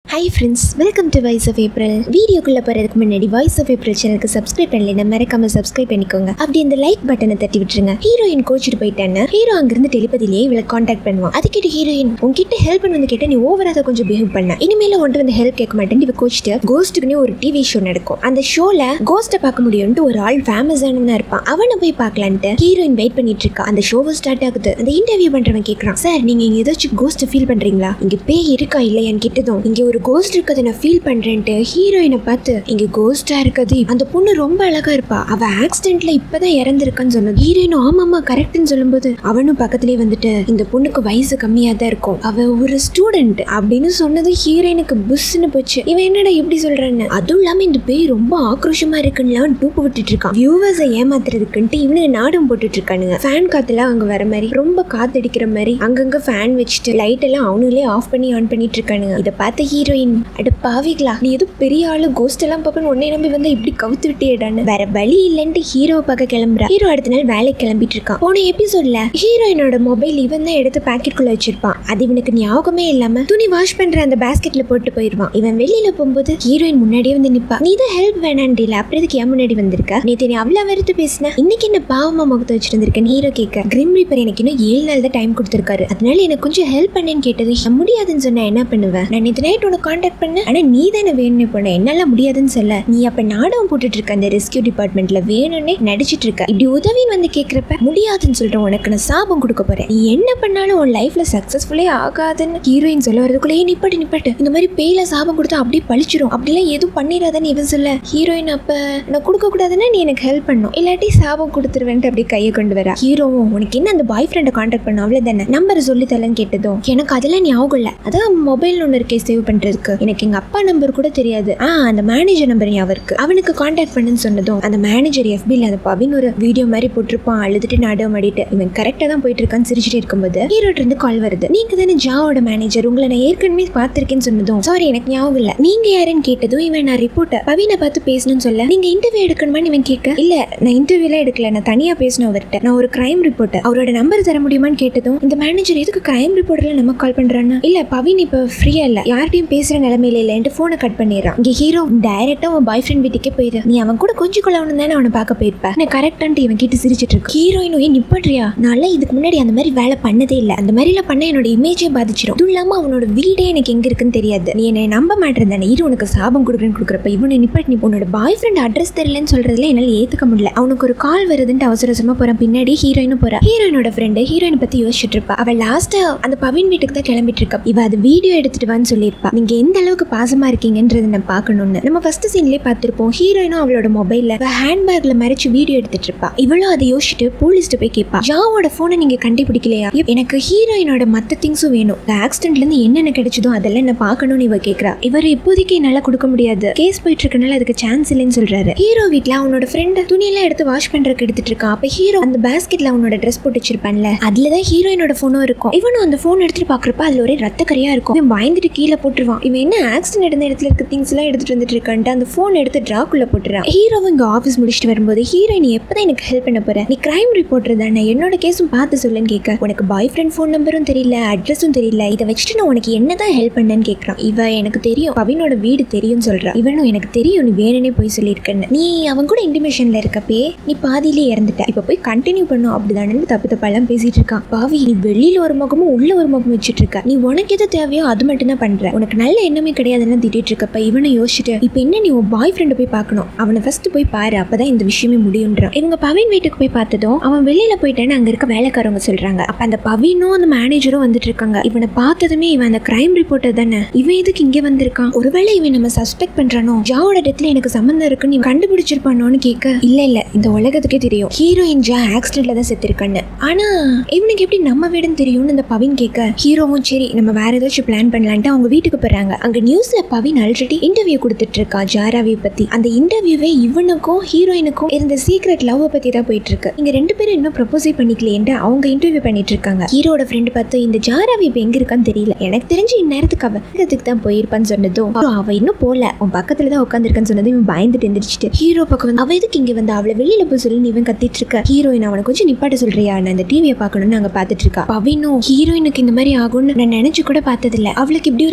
high friends welcome to voice of April வீடியோக்குள்ள போறதுக்கு முன்னாடி வாய்ஸ் ஆஃப் ஏப்ரல் சேனலுக்கு சப்ஸ்கிரைப் பண்ணலைன்னா மறக்காம சப்ஸ்கிரைப் பண்ணிக்கோங்க அப்படி இந்த லைக் பட்டனை தட்டி விட்டுருங்க ஹீரோயின் கோச்சிட்டு போயிட்டான்னு ஹீரோ அங்கிருந்து டெலிபதிலேயே இவளை காண்டாக்ட் பண்ணுவான் அதுக்கிட்ட ஹீரோயின் உன்கிட்ட ஹெல்ப் பண்ண வந்து கேட்டா நீ ஓவரா அதை கொஞ்சம் பிஹேவ் பண்ண இனிமேல உன்ட்டு வந்து ஹெல்ப் கேட்க மாட்டேன் இவ கோச்சிட்டு கோஸ்ட்டுக்குன்னு ஒரு டிவி ஷோ நடக்கும் அந்த ஷோல கோஸ்ட்டை பார்க்க முடியும்ட்டு ஒரு ஆள் ஃபேமஸ் ஆனவனா இருப்பான் அவனை போய் பார்க்கலான்ட்டு ஹீரோயின் வெயிட் பண்ணிட்டு இருக்கா அந்த ஷோவும் ஸ்டார்ட் ஆகுது அந்த இன்டர்வியூ பண்றவன் கேட்கறான் சார் நீங்க இங்க ஏதாச்சும் கோஸ்ட் ஃபீல் பண்றீங்களா இங்க பேய் இருக்கா இல்லையான்னு கேட்டதும் இங்க ஒரு கோஸ்ட் இருக்கதை நான் ஃபீல் பண்றேன்ட்டு ஹீரோயினை பார்த்து இங்க கோஸ்டா இருக்கது அந்த பொண்ணு ரொம்ப அழகா இருப்பா அவ ஆக்சிடென்ட்ல இப்பதான் இறந்திருக்கான்னு சொன்னது ஹீரோயினும் ஆமாமா கரெக்ட்னு சொல்லும்போது அவனும் பக்கத்துலயே வந்துட்டு இந்த பொண்ணுக்கு வயசு கம்மியா தான் இருக்கும் அவ ஒரு ஸ்டூடெண்ட் அப்படின்னு சொன்னது ஹீரோயினுக்கு புஷ்னு போச்சு இவன் என்னடா இப்படி சொல்றான்னு அதுவும் இல்லாம இந்த பேய் ரொம்ப ஆக்ரோஷமா இருக்குன்னு டூப்பு விட்டுட்டு இருக்கான் வியூவர்ஸை ஏமாத்துறதுக்குன்ட்டு இவனுக்கு நாடகம் போட்டுட்டு இருக்கானுங்க ஃபேன் காத்துலாம் அங்க வர மாதிரி ரொம்ப காத்தடிக்கிற மாதிரி அங்கங்க ஃபேன் வச்சுட்டு லைட் எல்லாம் அவனுங்களே ஆஃப் பண்ணி ஆன் பண்ணிட்டு இருக்கானுங்க இதை பார்த்த ஹீரோயின் அட பாவிகளா நீ ஏதோ பெரிய ஆளு கோஸ்ட் எல்லாம் பார்ப்பேன்னு உன்னை நம்பி வந்து இப்படி கவுத்து விட்டியடான்னு வேற வழி இல்லைன்ட்டு ஹீரோவை பார்க்க கிளம்புறா ஹீரோ அடுத்த நாள் வேலைக்கு கிளம்பிட்டு இருக்கான் போன எபிசோட்ல ஹீரோயினோட மொபைல் இவன் தான் எடுத்து பாக்கெட்குள்ள வச்சிருப்பான் அது இவனுக்கு ஞாபகமே இல்லாம துணி வாஷ் பண்ற அந்த பாஸ்கெட்ல போட்டு போயிருவான் இவன் வெளியில போகும்போது ஹீரோயின் முன்னாடியே வந்து நிப்பா நீ தான் ஹெல்ப் வேணான்டில அப்புறம் இதுக்கு ஏன் முன்னாடி வந்திருக்க நேத்து நீ அவ்வளவு வெறுத்து பேசின இன்னைக்கு என்ன பாவமா முகத்தை வச்சுட்டு வந்திருக்கேன் ஹீரோ கேட்க கிரிம் ரீப்பர் எனக்கு இன்னும் ஏழு நாள் தான் டைம் கொடுத்துருக்காரு அதனால எனக்கு கொஞ்சம் ஹெல்ப் பண்ணேன்னு கேட்டது "நான் முடியாதுன்னு சொன்னா என்ன பண்ணுவேன் நான் நேற்று நைட் உனக்கு காண்டாக்ட் பண்ண ஆனா நீ தானே வேணும்னு போன என்னால முடியாதுன்னு சொல்ல நீ அப்ப நாடகம் போட்டுட்டு இருக்க அந்த ரெஸ்கியூ டிபார்ட்மெண்ட்ல வேணும்னே நடிச்சிட்டு இருக்க இப்படி உதவின்னு வந்து கேக்குறப்ப முடியாதுன்னு சொல்லிட்டு உனக்கு நான் சாபம் கொடுக்க போறேன் நீ என்ன பண்ணாலும் உன் லைஃப்ல சக்சஸ்ஃபுல்லே ஆகாதுன்னு ஹீரோயின் சொல்ல வரதுக்குள்ளேயே நிப்பாட்டு நிப்பாட்டு இந்த மாதிரி பேயில சாபம் கொடுத்தா அப்படியே பழிச்சிரும் அப்படிலாம் எதுவும் பண்ணிடாதன்னு இவன் சொல்ல ஹீரோயின் அப்ப நான் கொடுக்க கூடாதுன்னா நீ எனக்கு ஹெல்ப் பண்ணும் இல்லாட்டி சாபம் கொடுத்துருவேன்ட்டு அப்படியே கையை கொண்டு வரா ஹீரோவும் உனக்கு என்ன அந்த பாய் ஃப்ரெண்டை காண்டாக்ட் பண்ண அவ்வளவுதானே நம்பர் சொல்லி தரலன்னு கேட்டதும் எனக்கு அதெல்லாம் ஞாபகம் இல்லை அதான் மொபைல் ஒன்று இருக்கே சேவ் பண்றதுக்கு எனக்கு எங்க அப்பா நம்பர் கூட தெரியாது ஆ அந்த மேனேஜர் நம்பர் ஞாபகம் இருக்கு அவனுக்கு காண்டாக்ட் பண்ணுன்னு சொன்னதும் அந்த மேனேஜர் எஃபில அந்த பவின் ஒரு வீடியோ மாதிரி போட்டிருப்பான் அழுதுட்டு நாடகம் ஆடிட்டு இவன் கரெக்டா தான் போயிட்டு இருக்கான்னு சிரிச்சிட்டு இருக்கும்போது ஹீரோட் இருந்து கால் வருது நீங்க தானே ஜாவோட மேனேஜர் உங்களை நான் ஏற்கனவே பார்த்திருக்கேன்னு சொன்னதும் சாரி எனக்கு ஞாபகம் இல்ல நீங்க யாருன்னு கேட்டதும் இவன் நான் ரிப்போர்ட்டர் பவினை பார்த்து பேசணும்னு சொல்ல நீங்க இன்டர்வியூ எடுக்கணுமான்னு இவன் கேட்க இல்ல நான் இன்டர்வியூலாம் எடுக்கல நான் தனியா பேசணும் அவர்கிட்ட நான் ஒரு கிரைம் ரிப்போர்ட்டர் அவரோட நம்பர் தர முடியுமான்னு கேட்டதும் இந்த மேனேஜர் எதுக்கு கிரைம் ரிப்போர்ட்டர்ல நம்ம கால் பண்றான்னு இல்ல பவின் இப்ப ஃப்ரீயா இல்ல யார்கிட்டயும் பேசுற நிலைமையில இல்லைன்ட்டு போனை கட் பண்ணிடுறான் இங்க ஹீரோ டைரக்டா அவன் பாய் ஃப்ரெண்ட் வீட்டுக்கே போயிரு நீ அவன் கூட கொஞ்சம் கொள்ளவனு தானே அவனை பார்க்க போயிருப்ப நான் கரெக்டான்ட்டு இவன் கிட்ட சிரிச்சிட்டு இருக்கு ஹீரோயினும் ஏன் நிப்பாட்றியா நல்லா இதுக்கு முன்னாடி அந்த மாதிரி வேலை பண்ணதே இல்ல அந்த மாதிரிலாம் பண்ண என்னோட இமேஜே பாதிச்சிடும் அதுவும் இல்லாம அவனோட வீடே எனக்கு எங்க இருக்குன்னு தெரியாது நீ என்னை நம்ப மாட்டேன் தானே இரு உனக்கு சாபம் கொடுக்குறேன்னு கொடுக்குறப்ப இவனை நிப்பாட்டி நீ உன்னோட பாய் ஃப்ரெண்ட் அட்ரஸ் தெரியலன்னு சொல்றதுல என்னால ஏத்துக்க முடியல அவனுக்கு ஒரு கால் வருதுன்ட்டு அவசர அவசரமா போறான் பின்னாடி ஹீரோயினும் போறா ஹீரோயினோட ஃப்ரெண்டு ஹீரோயின் பத்தி யோசிச்சுட்டு இருப்பா அவள் லாஸ்டா அந்த பவின் வீட்டுக்கு தான் கிளம்பிட்டு இருக்கா இவ அது வீடியோ எடுத்துட்டு வான்னு சொல்லியிருப்பா நீங்க எந்த அளவுக்கு பாசமா இருக்கீங்கன்றத நான் பார்க்கணும்னு நம்ம ஃபர்ஸ்ட் சீன்லயே பார்த்திருப்போம் ஹீரோயினும் அவளோட மொபைல்ல ஹேண்ட்பேக்ல மறைச்சு வீடியோ எடுத்துட்டு இருப்பா இவளும் அதை யோசிச்சுட்டு போலீஸ்ட்டு போய் கேட்பா ஜாவோட போனை நீங்க கண்டுபிடிக்கலையா இப் எனக்கு ஹீரோயினோட மத்த திங்ஸும் வேணும் ஆக்சிடென்ட்ல இருந்து என்னென்ன கிடைச்சதோ அதெல்லாம் நான் பார்க்கணும்னு இவ கேக்குறா இவர் இப்போதைக்கு என்னால கொடுக்க முடியாது கேஸ் போயிட்டு இருக்கனால அதுக்கு சான்ஸ் இல்லைன்னு சொல்றாரு ஹீரோ வீட்ல அவனோட ஃப்ரெண்ட் துணியெல்லாம் எடுத்து வாஷ் பண்றதுக்கு எடுத்துட்டு இருக்கான் அப்ப ஹீரோ அந்த பேஸ்கெட்ல அவனோட ட்ரெஸ் போட்டு வச்சிருப்பான்ல அதுலதான் ஹீரோயினோட போனும் இருக்கும் இவனும் அந்த போன் எடுத்துட்டு பாக்குறப்ப அதுல ஒரே ரத்த கரையா இருக்கும் இவன் பயந்துட்டு கீழே போட்டுருவான் இவன் என்ன ஆக்சிடென்ட் நடந்த இடத்துல இருக்க திங்ஸ் எல்லாம் எடுத்துட்டு வந்துட்டு இருக்கான்ட்டு அந்த போன் எடுத்து டிராக்குள்ள போட்டுறான் ஹீரோவும் இங்க ஆஃபீஸ் முடிச்சுட்டு வரும்போது ஹீரோயின் நீ எப்பதான் எனக்கு ஹெல்ப் பண்ண போற நீ கிரைம் ரிப்போர்ட்டர் தானே என்னோட கேஸும் பார்த்து சொல்லுன்னு கேட்க உனக்கு பாய் ஃப்ரெண்ட் ஃபோன் நம்பரும் தெரியல அட்ரஸும் தெரியல இதை வச்சுட்டு நான் உனக்கு என்னதான் ஹெல்ப் பண்ணேன்னு கேட்கறான் இவ எனக்கு தெரியும் பவினோட வீடு தெரியும்னு சொல்றா இவனும் எனக்கு தெரியும் நீ வேணுனே போய் சொல்லியிருக்கேன்னு நீ அவன் கூட இன்டிமேஷன்ல இருக்கப்பே நீ பாதியிலே இறந்துட்ட இப்ப போய் கண்டினியூ பண்ணும் அப்படிதானு தப்பு தப்பெல்லாம் பேசிட்டு இருக்கான் பாவி நீ வெளியில ஒரு முகமும் உள்ள ஒரு முகமும் வச்சுட்டு இருக்க நீ உனக்கு எது தேவையோ அது மட்டும் தான் பண்ற உனக்கு நல்ல எண்ணமே கிடையாதுன்னு திட்டிட்டு இருக்கப்ப இவனை யோசிச்சுட்டு இப்ப என்ன நீ உன் பாய் ஃப்ரெண்டை போய் பார்க்கணும் அவனை ஃபர்ஸ்ட் போய் பாரு அப்பதான் இந்த விஷயமே முடியுன்றான் இவங்க பவின் வீட்டுக்கு போய் பார்த்ததும் அவன் வெளியில போயிட்டான்னு அங்க இருக்க வேலைக்காரவங்க சொல்றாங்க அப்ப அந்த பவினும் அந்த மேனேஜரும் வந்துட்டு இருக்காங்க இவனை பார்த்ததுமே இவன் அந்த கிரைம் ரிப்போர்ட்டர் தானே இவன் எதுக்கு இங்க வந்திருக்கான் ஒருவேளை இவன் நம்ம சஸ்பெக்ட் பண்றானோ ஜாவோட டெத்ல எனக்கு சம்மந்தம் இருக்குன்னு இவன் கண்டுபிடிச்சிருப்பானோன்னு கேட்க இல்ல இல்ல இந்த உலகத்துக்கே தெரியும் ஹீரோயின் ஜா ஆக்சிடென்ட்ல தான் செத்துருக்கான்னு ஆனா இவனுக்கு எப்படி நம்ம வீடுன்னு தெரியும்னு இந்த பவின் கேட்க ஹீரோவும் சரி நம்ம வேற ஏதாச்சும் பிளான் பண்ணலான்ட்டு அவங்க வீட்டுக்கு போறாங்க அங்க நியூஸ்ல பவின் ஆல்ரெடி இன்டர்வியூ கொடுத்துட்டு இருக்கா ஜாராவை பத்தி அந்த இன்டர்வியூவே இவனுக்கும் ஹீரோயினுக்கும் இருந்த சீக்ரெட் லவ் பத்தி தான் போயிட்டு இருக்கு இங்க ரெண்டு பேரும் இன்னும் ப்ரொபோஸே பண்ணிக்கலையேன்ட்டு அவங்க இன்டர்வியூ பண்ணிட்டு இருக்காங்க ஹீரோட ஃப்ரெண்டு பார்த்து இந்த ஜாராவி இப்ப எங்க இருக்கான்னு தெரியல எனக்கு தெரிஞ்சு இந்நேரத்துக்கு அவ இடத்துக்கு தான் போயிருப்பான்னு சொன்னதும் அப்புறம் அவ இன்னும் போல உன் பக்கத்துல தான் உட்காந்துருக்கான்னு சொன்னதும் இவன் பயந்துட்டு எந்திரிச்சிட்டு ஹீரோ பக்கம் வந்து அவ எதுக்கு இங்க வந்து அவளை வெளியில போய் சொல்லி இவன் கத்திட்டு இருக்க ஹீரோயின் அவனை கொஞ்சம் நிப்பாட்ட சொல்றியா நான் இந்த டிவியை பார்க்கணும்னு நாங்க பார்த்துட்டு இருக்கா பவினும் ஹீரோயினுக்கு இந்த மாதிரி ஆகும்னு நான் நினைச்சு கூட பார்த்ததில்ல அவளுக்கு இப்படி ஒரு விஷயம்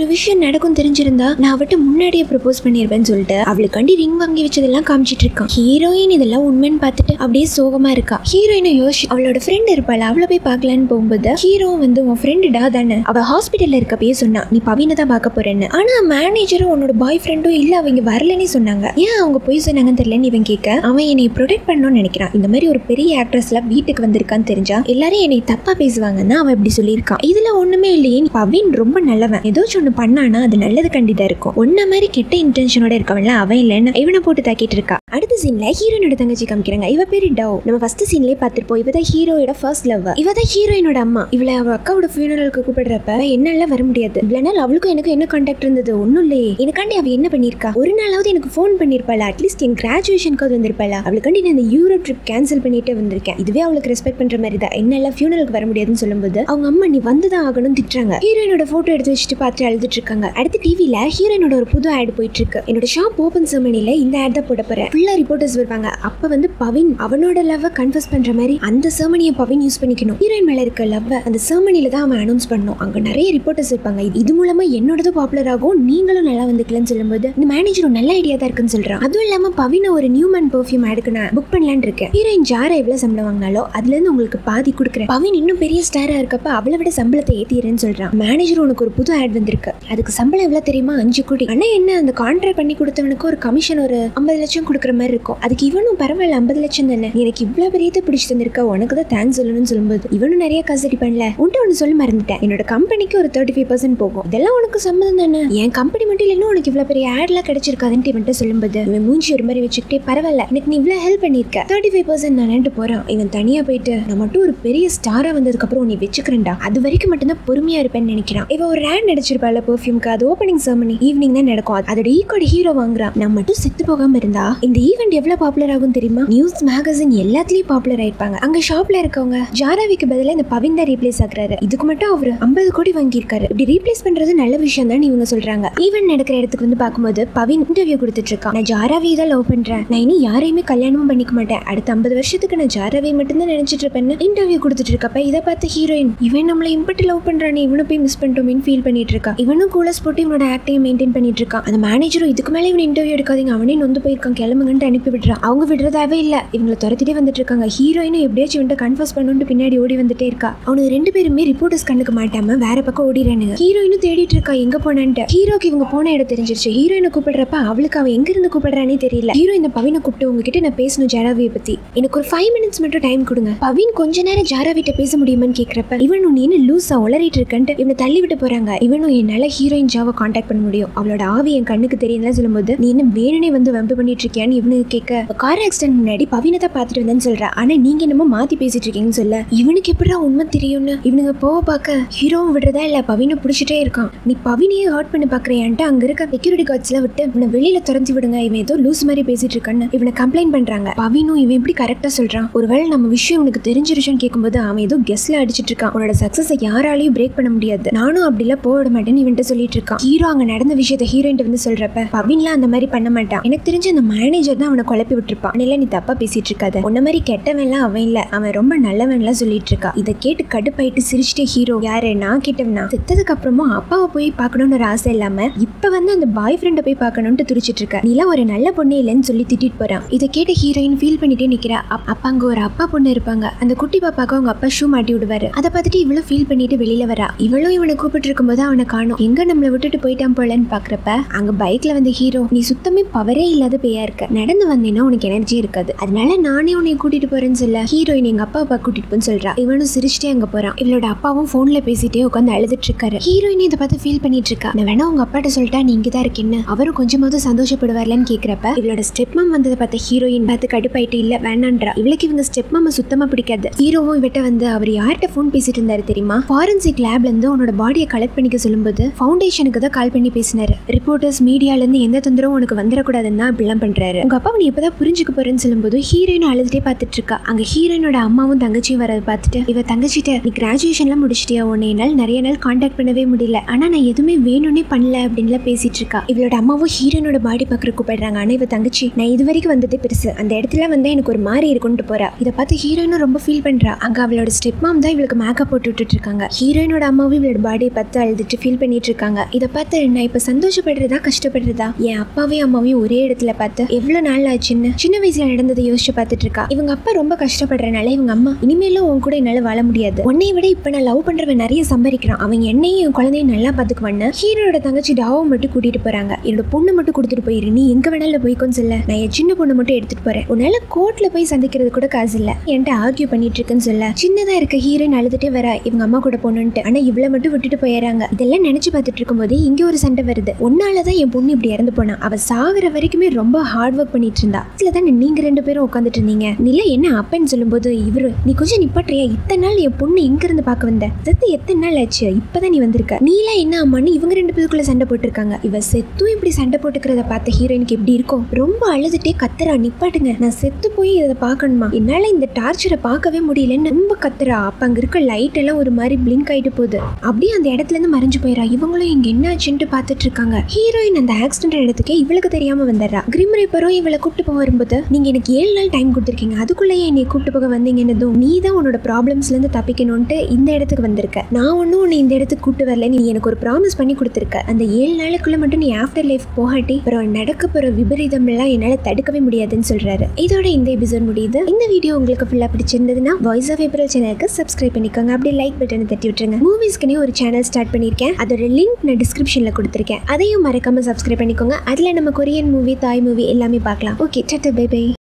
நடக்கும் தெரிஞ்சிருந்தா நான் அவட்ட முன்னாடியே ப்ரப்போஸ் பண்ணிருப்பேன்னு சொல்லிட்டு அவளுக்காண்டி ரிங் வாங்கி வச்சதெல்லாம் காமிச்சிட்டு இருக்கான் ஹீரோயின் இதெல்லாம் உண்மைன்னு பார்த்துட்டு அப்படியே சோகமா இருக்கா ஹீரோயினை யோசி அவளோட ஃப்ரெண்ட் இருப்பாள் அவளை போய் பார்க்கலான்னு போகும்போது ஹீரோ வந்து உன் ஃப்ரெண்டுடா தானே அவ ஹாஸ்பிட்டல்ல இருக்கப்பயே சொன்னா நீ பவினை தான் பார்க்க போறேன்னு ஆனா மேனேஜரும் உன்னோட பாய் ஃப்ரெண்டும் இல்ல அவங்க வரலன்னு சொன்னாங்க ஏன் அவங்க போய் சொன்னாங்கன்னு தெரியலன்னு இவன் கேட்க அவன் என்னை ப்ரொடெக்ட் பண்ணணும்னு நினைக்கிறான் இந்த மாதிரி ஒரு பெரிய ஆக்ட்ரஸ்லாம் வீட்டுக்கு வந்திருக்கான்னு தெரிஞ்சா எல்லாரும் என்னை தப்பா பேசுவாங்கன்னா அவன் இப்படி சொல்லியிருக்கான் இதுல ஒண்ணுமே இல்லையே நீ பவின் ரொம்ப நல்லவன் ஏதாச்சும் ஒண்ணு பண்ணானா அது நல்லது கண்டிதா இருக்கும் ஒன்ன மாதிரி கெட்ட இன்டென்ஷனோட இருக்கவன்ல அவன் இல்லைன்னு இவனை போட்டு தாக்கிட்டு இருக்கா அடுத்த சீன்ல ஹீரோனோட தங்கச்சி காமிக்கிறாங்க இவ பேரு டவ் நம்ம ஃபர்ஸ்ட் சீன்லயே பார்த்திருப்போம் இவ தான் ஹீரோயோட ஃபர்ஸ்ட் லவ் இவ தான் ஹீரோயினோட அம்மா இவளை அவ அக்காவோட ஃபியூனரலுக்கு கூப்பிடுறப்ப என்னால வர முடியாது இவ்வளவு நாள் அவளுக்கும் எனக்கு என்ன கான்டாக்ட் இருந்தது ஒண்ணும் இல்லையே எனக்காண்டி அவ என்ன பண்ணிருக்கா ஒரு நாளாவது எனக்கு ஃபோன் பண்ணிருப்பாளா அட்லீஸ்ட் என் கிராஜுவேஷனுக்கு இருந்திருப்பாளா அவளுக்காண்டி நான் இந்த யூரோப் ட்ரிப் கேன்சல் பண்ணிட்டு வந்திருக்கேன் இதுவே அவளுக்கு ரெஸ்பெக்ட் பண்ற மாதிரி தான் என்னால ஃபியூனரலுக்கு வர முடியாதுன்னு சொல்லும்போது அவங்க அம்மா நீ வந்துதான் ஆகணும்னு திட்டுறாங்க ஹீரோயினோட போட்டோ எடுத்து வச்சுட்டு பார்த்து அழுதுட்டு இருக்காங்க அடுத்து டிவில ஹீரோயினோட ஒரு புது ஆட் போயிட்டு இருக்கு என்னோட ஷாப் ஓபன் செமனில இந்த ஆட் தான் போட போறேன் ஃபுல்லா ரிப்போர்ட்டர்ஸ் வருவாங்க அப்ப வந்து பவின் அவனோட லவ் கன்ஃபர்ஸ் பண்ற மாதிரி அந்த செர்மனியை பவின் யூஸ் பண்ணிக்கணும் ஹீரோயின் மேல இருக்க லவ் அந்த செர்மனில தான் அவன் அனௌன்ஸ் பண்ணணும் அங்க நிறைய ரிப்போர்ட்டர்ஸ் இருப்பாங்க இது- இது மூலமா என்னோடது பாப்புலர் ஆகும் நீங்களும் நல்லா வந்துக்கலன்னு சொல்லும்போது இந்த மேனேஜர் நல்ல ஐடியா தான் இருக்குன்னு சொல்றான் அதுவும் இல்லாம பவின ஒரு நியூமன் பெர்ஃபியூம் ஆடுக்கு நான் புக் பண்ணலான்னு இருக்கேன் ஹீரோயின் ஜாரா எவ்வளவு சம்பளம் வாங்கினாலோ அதுல இருந்து உங்களுக்கு பாதி கொடுக்குறேன் பவின் இன்னும் பெரிய ஸ்டாரா இருக்கப்ப அவளை விட சம்பளத்தை ஏத்திடுறேன்னு சொல்றான் மேனேஜர் உனக்கு ஒரு புது ஆட் வந்திருக்கு அதுக்கு சம்பளம் எவ்வளவு தெரியுமா அஞ்சு கோடி ஆனா என்ன அந்த கான்ட்ராக்ட் பண்ணி கொடுத்தவனுக்கு ஒரு கமிஷன் ஒரு ஐம்பது லட்சம் கொடுக்குற மாதிரி இருக்கும் அதுக்கு இவனும் பரவாயில்ல ஐம்பது லட்சம் தானே நீ எனக்கு இவ்வளவு பெரியதை பிடிச்சி தந்திருக்க உனக்கு தான் தேங்க்ஸ் சொல்லணும்னு சொல்லும்போது இவனும் நிறைய காசு அடிப்பான்ல உன்ட்ட ஒன்று சொல்ல மறந்துட்டேன் என்னோட கம்பெனிக்கு ஒரு தேர்ட்டி ஃபைவ் பர்சன்ட் போகும் இதெல்லாம் உனக்கு சம்மதம் தானே என் கம்பெனி மட்டும் இல்லைன்னா உனக்கு இவ்வளவு பெரிய ஆட்லாம் கிடைச்சிருக்காதுன்ட்டு இவன்ட்ட சொல்லும்போது இவன் மூஞ்சி ஒரு மாதிரி வச்சுக்கிட்டே பரவாயில்ல எனக்கு நீ இவ்வளவு ஹெல்ப் பண்ணிருக்க தேர்ட்டி ஃபைவ் பர்சன்ட் நான் போறான் இவன் தனியா போயிட்டு நான் மட்டும் ஒரு பெரிய ஸ்டாரா வந்ததுக்கு அப்புறம் நீ வச்சுக்கிறேன்டா அது வரைக்கும் மட்டும்தான் பொறுமையா இருப்பேன்னு நினைக்கிறான் இவ ஒரு ஆட் நடிச்சிருப்பாள் பெர்ஃபியூம்க்கு அது ஓப்பனிங் செர்மனி ஈவினிங் தான் நடக்கும் அதோட ஈக்கோட ஹீரோ வாங்குறான் நான் மட்டும் செத்து போகாம இருந்தா இந்த ஈவெண்ட் எவ்வளவு பாப்புலர் ஆகும் தெரியுமா நியூஸ் மேகசின் எல்லாத்துலயும் பாப்புலர் ஆயிருப்பாங்க அங்க ஷாப்ல இருக்கவங்க ஜாராவிக்கு பதிலா இந்த பவின் தான் ரீப்ளேஸ் ஆகுறாரு இதுக்கு மட்டும் அவரு ஐம்பது கோடி வாங்கியிருக்காரு இப்படி ரீப்ளேஸ் பண்றது நல்ல விஷயம் தான் இவங்க சொல்றாங்க ஈவெண்ட் நடக்கிற இடத்துக்கு வந்து பார்க்கும்போது பவின் இன்டர்வியூ கொடுத்துட்டு இருக்கான் நான் ஜாராவி தான் லவ் பண்றேன் நான் இனி யாரையுமே கல்யாணமும் பண்ணிக்க மாட்டேன் அடுத்த ஐம்பது வருஷத்துக்கு நான் ஜாராவை மட்டும்தான் நினைச்சிட்டு இருப்பேன்னு இன்டர்வியூ கொடுத்துட்டு இருக்கப்ப இதை பார்த்து ஹீரோயின் இவன் நம்மளை இம்பட்டு லவ் பண்றானே இவனை போய் மிஸ் பண்ணிட்டோமேன்னு ஃபீல் பண்ணிட்டு இருக்கா இவனும் கூலஸ் போட்டு இவனோட ஆக்டையும் மெயின்டைன் பண்ணிட்டு இருக்கான் அந்த மேனேஜரும் இதுக்கு மேலே இவன் இன்டர்வியூ எடுக்காதீங்க அவனே நொந்து போயிருக்கான் கிளம்புங்கன்ட்டு அனுப்பி விடுறான் அவங்க விடுறதாவே இல்ல இவங்களை துரத்திட்டே வந்துட்டு இருக்காங்க ஹீரோயினும் எப்படியாச்சும் இவன்ட்ட கன்ஃபர்ஸ் பண்ணுன்ட்டு பின்னாடி ஓடி வந்துட்டே இருக்கா அவனுக்கு ரெண்டு பேருமே ரிப்போர்ட்டர்ஸ் கண்ணுக்கு மாட்டாம வேற பக்கம் ஓடிறானுங்க ஹீரோயினும் தேடிட்டு இருக்கா எங்க போனான்ட்டு ஹீரோக்கு இவங்க போன இடம் தெரிஞ்சிருச்சு ஹீரோயினை கூப்பிடுறப்ப அவளுக்கு அவன் எங்க இருந்து கூப்பிடுறானே தெரியல ஹீரோ இந்த பவினை கூப்பிட்டு உங்ககிட்ட நான் பேசணும் ஜாராவியை பத்தி எனக்கு ஒரு ஃபைவ் மினிட்ஸ் மட்டும் டைம் கொடுங்க பவின் கொஞ்ச நேரம் ஜாராவிட்ட பேச முடியுமான்னு கேக்குறப்ப இவனும் நீ என்ன லூஸா உளறிட்டு இருக்கன்ட்டு இவனை தள்ளி விட்டு போறாங்க இவனும் என்னால ஹீரோயின் ஜாவை காண்டாக்ட் பண்ண முடியும் அவளோட ஆவி என் கண்ணுக்கு தெரியுதுல சொல்லும்போது நீ என்ன வேணுனே வந்து வம்பு பண்ணிட்டு இருக்கியான்னு இவனுக்கு கேட்க கார் ஆக்சிடென்ட் முன்னாடி பவினை தான் பார்த்துட்டு வந்தேன்னு சொல்றா ஆனா நீங்க என்னமோ மாத்தி பேசிட்டு இருக்கீங்கன்னு சொல்ல இவனுக்கு எப்படிடா உண்மை தெரியும்னு இவனுங்க போக பார்க்க ஹீரோவும் விடுறதா இல்ல பவினை பிடிச்சிட்டே இருக்கான் நீ பவினையே ஹர்ட் பண்ணி பாக்குறியான்ட்டு அங்க இருக்க செக்யூரிட்டி கார்ட்ஸ்ல விட்டு இவனை வெளியில துரத்தி விடுங்க இவன் ஏதோ லூஸ் மாதிரி பேசிட்டு இருக்கான்னு இவனை கம்ப்ளைண்ட் பண்றாங்க பவினும் இவன் எப்படி கரெக்டா சொல்றான் ஒருவேளை நம்ம விஷயம் இவனுக்கு தெரிஞ்சிருச்சுன்னு கேட்கும்போது அவன் ஏதோ கெஸ்ட்ல அடிச்சிட்டு இருக்கான் உன்னோட சக்சஸை யாராலையும் பிரேக் பண்ண முடியாது நானும் அப்படிலாம் போக விட மாட்டேன்னு இவன்ட்ட சொல்லிட்டு இருக்கான் ஹீரோ அங்க நடந்த விஷயத்த ஹீரோயின் வந்து சொல்றப்ப பவின்லாம் அந்த மாதிரி பண்ண மாட்டான் எனக்கு தெரிஞ்சு அந்த மேனேஜர் தான் அவனை குழப்பி விட்டுருப்பான் இல்ல நீ தப்பா பேசிட்டு இருக்காத உன்ன மாதிரி கெட்டவன்லாம் அவன் இல்ல அவன் ரொம்ப நல்லவன்லாம் சொல்லிட்டு இருக்கா இதை கேட்டு கடுப்பாயிட்டு சிரிச்சிட்டே ஹீரோ யாரு நான் கேட்டவனா செத்ததுக்கு அப்புறமா அப்பாவை போய் பார்க்கணும்னு ஒரு ஆசை இல்லாம இப்ப வந்து அந்த பாய் ஃப்ரெண்டை போய் பார்க்கணும்னு துடிச்சிட்டு இருக்க நீலாம் ஒரு நல்ல பொண்ணு இல்லைன்னு சொல்லி திட்டிட்டு போறான் இதை கேட்ட ஹீரோயின் ஃபீல் பண்ணிட்டே நிக்கிறா அப்- அப்ப அங்க ஒரு அப்பா பொண்ணு இருப்பாங்க அந்த குட்டி பாப்பாக்கு அவங்க அப்பா ஷூ மாட்டி விடுவாரு அதை பார்த்துட்டு இவ்வளவு ஃபீல் பண்ணிட்டு வெளியில வரா இவளும் இவனை கூப்பிட்டு இருக்கும்போது அவனை காணும் எங்க நம்மளை விட்டுட்டு போயிட்டான் போலன்னு பாக்குறப்ப அங்க பைக்ல வந்த ஹீரோ நீ சுத்தமே பவரே இல்லாத பேயா இருக்க நடந்து வந்தேன்னா உனக்கு எனர்ஜி இருக்காது அதனால நானே உன்னை கூட்டிட்டு போறேன்னு சொல்ல ஹீரோயின் எங்க அப்பா அப்பா கூட்டிட்டு போன்னு சொல்றா இவனும் சிரிச்சிட்டே அங்க போறான் இவளோட அப்பாவும் போன்ல பேசிட்டே உட்காந்து அழுதுட்டு இருக்காரு ஹீரோயின் இதை பார்த்து ஃபீல் பண்ணிட்டு இருக்கா நான் வேணா உங்க அப்பாட்ட சொல்லிட்டா நீ இங்கதான் இருக்கேன்னு அவரும் கொஞ்சமாவது சந்தோஷப்படுவார்லன்னு கேக்குறப்ப இவளோட ஸ்டெப் மாம் வந்ததை பார்த்த ஹீரோயின் பார்த்து கடுப்பாயிட்டு இல்ல வேணான்றா இவளுக்கு இவங்க ஸ்டெப் மாம சுத்தமா பிடிக்காது ஹீரோவும் இவட்ட வந்து அவர் யார்கிட்ட ஃபோன் பேசிட்டு இருந்தாரு தெரியுமா ஃபாரன்சிக் லேப்ல இருந்து உன்னோட பாடியை கலெக்ட் பண்ணிக்க சொல்லும்போது ஃபவுண்டேஷனுக்கு தான் கால் பண்ணி பேசினாரு ரிப்போர்ட்டர்ஸ் மீடியால இருந்து எந்த தொந்தரவும் உனக்கு வந்துடக்கூடாதுன்னு தான் இப்படிலாம் பண்றாரு சொல்றாரு உங்க அப்பா நீ இப்பதான் புரிஞ்சுக்க போறேன்னு சொல்லும்போது ஹீரோயின் அழுதுட்டே பார்த்துட்டு இருக்கா அங்க ஹீரோயினோட அம்மாவும் தங்கச்சியும் வரதை பார்த்துட்டு இவ தங்கச்சிட்ட நீ கிராஜுவேஷன்லாம் முடிச்சிட்டியா உன்னை என்னால் நிறைய நாள் காண்டாக்ட் பண்ணவே முடியல ஆனா நான் எதுவுமே வேணும்னே பண்ணல அப்படின்லாம் பேசிட்டு இருக்கா இவளோட அம்மாவும் ஹீரோனோட பாடி பார்க்குற கூப்பிடுறாங்க ஆனா இவ தங்கச்சி நான் இது வரைக்கும் வந்ததே பெருசு அந்த இடத்துல வந்தா எனக்கு ஒரு மாதிரி இருக்கும்ட்டு போறா இதை பார்த்து ஹீரோயினும் ரொம்ப ஃபீல் பண்றா அங்க அவளோட ஸ்டெப் மாம் தான் இவளுக்கு மேக்கப் போட்டு விட்டுட்டு இருக்காங்க ஹீரோயினோட அம்மாவும் இவளோட பாடியை பார்த்து அழுதுட்டு ஃபீல் பண்ணிட்டு இருக்காங்க இதை பார்த்து நான் இப்ப சந்தோஷப்படுறதா கஷ்டப்படுறதா என் அப்பாவையும் அம்மாவையும் ஒரே இடத்துல பார்த்து எவ்வளவு நாள் ஆச்சுன்னு சின்ன வயசுல நடந்ததை யோசிச்சு பார்த்துட்டு இருக்கா இவங்க அப்பா ரொம்ப கஷ்டப்படுறனால இவங்க அம்மா இனிமேலும் உன் கூட என்னால வாழ முடியாது உன்னை விட இப்ப நான் லவ் பண்றவன் நிறைய சம்பாதிக்கிறான் அவன் என்னையும் என் குழந்தையும் நல்லா பாத்துக்குவான்னு ஹீரோட தங்கச்சி டாவை மட்டும் கூட்டிட்டு போறாங்க என்னோட பொண்ணு மட்டும் கொடுத்துட்டு போயிரு நீ எங்க வேணாலும் போய்க்கோன்னு சொல்ல நான் என் சின்ன பொண்ணு மட்டும் எடுத்துட்டு போறேன் உன்னால கோர்ட்ல போய் சந்திக்கிறது கூட காசு இல்ல என்கிட்ட ஆர்கியூ பண்ணிட்டு இருக்குன்னு சொல்ல சின்னதா இருக்க ஹீரோயின் அழுதுட்டே வர இவங்க அம்மா கூட போகணுன்ட்டு ஆனா இவ்வளவு மட்டும் விட்டுட்டு போயிடறாங்க இதெல்லாம் நினைச்சு பார்த்துட்டு இருக்கும்போது இங்க ஒரு சண்டை வருது உன்னாலதான் என் பொண்ணு இப்படி இறந்து போனா அவ சாகுற வரைக்குமே ரொம்ப ஹார்ட் ஒர்க் பண்ணிட்டு இருந்தா இதுல தான் நீங்க ரெண்டு பேரும் உட்காந்துட்டு இருந்தீங்க நில என்ன அப்பன்னு சொல்லும்போது இவரு நீ கொஞ்சம் நிப்பாட்றியா இத்தனை நாள் என் பொண்ணு எங்க இருந்து பார்க்க வந்த செத்து எத்தனை நாள் ஆச்சு இப்பதான் நீ வந்திருக்க நீலாம் என்ன அம்மான்னு இவங்க ரெண்டு பேருக்குள்ள சண்டை போட்டிருக்காங்க இவ செத்தும் இப்படி சண்டை போட்டுக்கிறத பார்த்த ஹீரோயினுக்கு எப்படி இருக்கும் ரொம்ப அழுதுட்டே கத்துறா நிப்பாட்டுங்க நான் செத்து போய் இதை பார்க்கணுமா என்னால இந்த டார்ச்சரை பார்க்கவே முடியலன்னு ரொம்ப கத்துறா அப்ப அங்க இருக்க லைட் எல்லாம் ஒரு மாதிரி பிளிங்க் ஆயிட்டு போகுது அப்படியே அந்த இடத்துல இருந்து மறைஞ்சு போயிடா இவங்களும் இங்க என்ன ஆச்சுன்ட்டு பார்த்துட்டு இருக்காங்க ஹீரோயின் அந்த ஆக்சிடென்ட் இடத்துக்கே இவளுக்கு தெரியாம வந்துடுறா கிரிம் ரீப்பரும் இவளை கூப்பிட்டு போக வரும்போது நீங்க எனக்கு ஏழு நாள் டைம் கொடுத்துருக்கீங்க அதுக்குள்ளேயே என்னை கூப்பிட்டு போக வந்தீங்கன்னதும் நீ தான் உன்னோட ப்ராப்ளம்ஸ்ல இருந்து தப்பிக்கணும்ட்டு இந்த இடத்துக்கு வந்திருக்க நான் ஒன்றும் உன்னை இந்த இடத்துக்கு கூப்பிட்டு வரல நீ எனக்கு ஒரு ப்ராமிஸ் பண்ணி கொடுத்துருக்க அந்த ஏழு நாளுக்குள்ள மட்டும் நீ ஆஃப்டர் லைஃப் போகாட்டி அப்புறம் நடக்க போற விபரீதம் எல்லாம் என்னால தடுக்கவே முடியாதுன்னு சொல்றாரு இதோட இந்த எபிசோட் முடியுது இந்த வீடியோ உங்களுக்கு ஃபுல்லா பிடிச்சிருந்ததுன்னா வாய்ஸ் ஆஃப் ஏப்ரல் சேனலுக்கு சப்ஸ்கிரைப் பண்ணிக்கோங்க அப்படியே லைக் பட்டனை தட்டி விட்டுருங்க மூவிஸ்க்குனே ஒரு சேனல் ஸ்டார்ட் பண்ணியிருக்கேன் அதோட லிங்க் நான் டிஸ்கிரிப்ஷன்ல கொடுத்துருக்கேன் அதையும் மறக்காம சப்ஸ்கிரைப் பண்ணிக்கோங்க அதுல நம்ம கொரியன் மூவி தாய் மூவி எல்லாமே பார்க்கலாம் ஓகே டட்டா பை பை